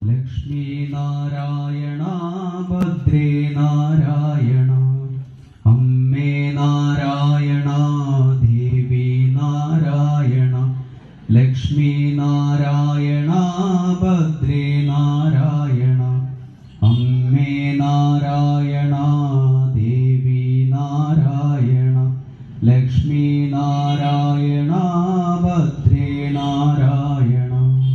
ലക്ഷ്മി നാരായണ ഭദ്രേ നാരായണ അമ്മേ നാരായണ ദേവി നാരായണ ലക്ഷ്മി നാരായണ ഭദ്രേ നാരായണ അമ്മേ നാരായണ ദേവി നാരായണ ലക്ഷ്മി നാരായണ ഭദ്രേ നാരായണ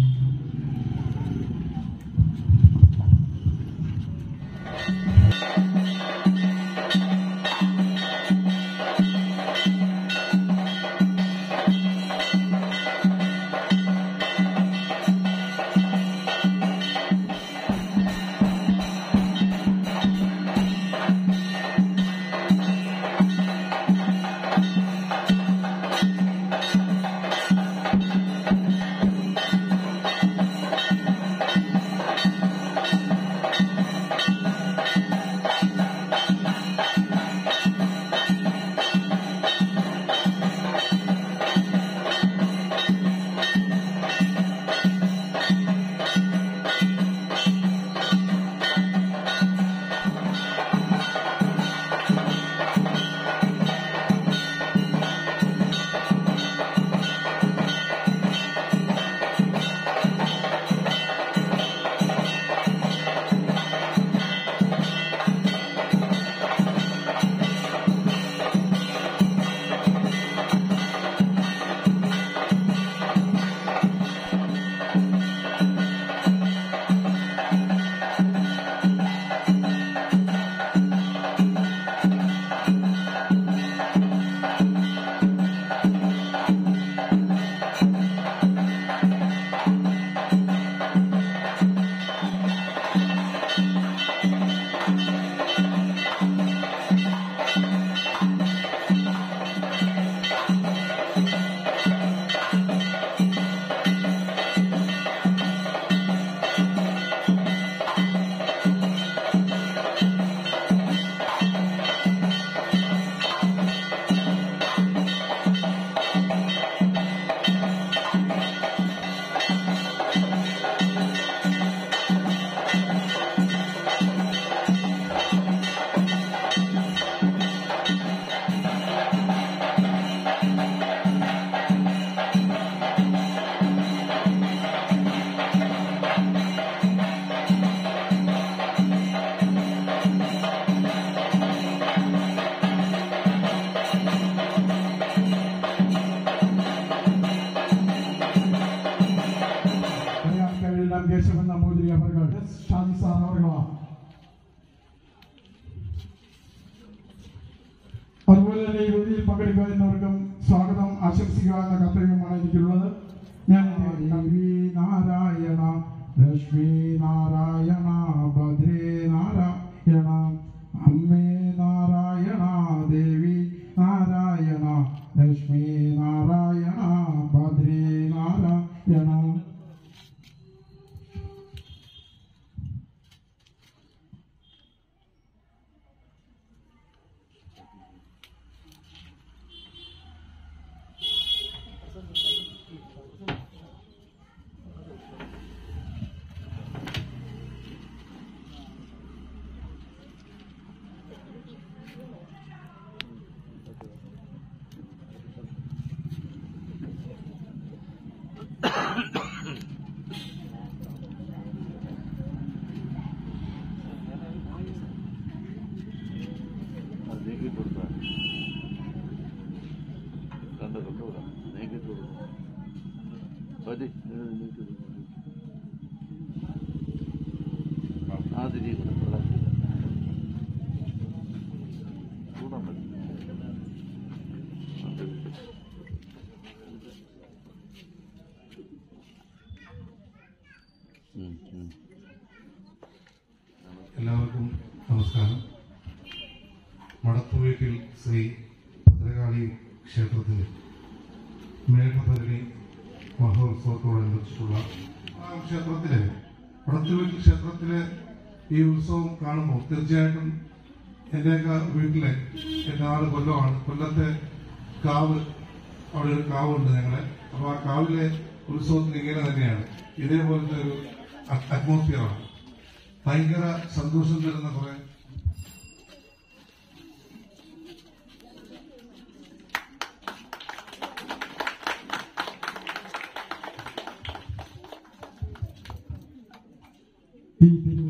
എല്ലാം കേശവൻ നമ്പൂതിരി അവർ ഷാജി സാർ അവർകളാ അതുപോലെ തന്നെ ഈ വേദിയിൽ പങ്കെടുക്കുന്നവർക്കും സ്വാഗതം ആശംസിക്കുക എന്ന കർത്തവ്യമാണ് എനിക്കുള്ളത് ഞാൻ ദേവി നാരായണ ലക്ഷ്മി നാരായണ ഭദ്രേ നാരായണ അമ്മേ നാരായണ ദേവി നാരായണ ലക്ഷ്മി നാരായണ ഭദ്രേ നാരായണ അത് നീക്കിയിട്ട് കൊടുത്താൽ കണ്ട് കൊണ്ടുവിടാം നീക്കിയിട്ട് കൊടുക്കും മതി നീക്കി ആ തിരി വെള്ളം ചൂടാൻ മതി ഉം, ഉം. എല്ലാവർക്കും നമസ്കാരം മടത്തുവീട്ടിൽ ശ്രീ ഭദ്രകാളി ക്ഷേത്രത്തിൽ മേഘഭരണി മഹോത്സവത്തോടനുബന്ധിച്ചിട്ടുള്ള ആ ക്ഷേത്രത്തിലെ മടത്തുവീട്ടിൽ ക്ഷേത്രത്തിലെ ഈ ഉത്സവം കാണുമ്പോൾ തീർച്ചയായിട്ടും എന്റെയൊക്കെ വീട്ടിലെ എന്റെ നാട് കൊല്ലമാണ് കൊല്ലത്തെ കാവ് അവിടെ ഒരു കാവുണ്ട് ഞങ്ങളെ അപ്പൊ ആ കാവിലെ ഉത്സവത്തിന് ഇങ്ങനെ തന്നെയാണ് ഇതേപോലത്തെ ഒരു അറ്റ്മോസ്ഫിയറാണ് ഭയങ്കര സന്തോഷം തരുന്ന കുറെ ഈ തിരു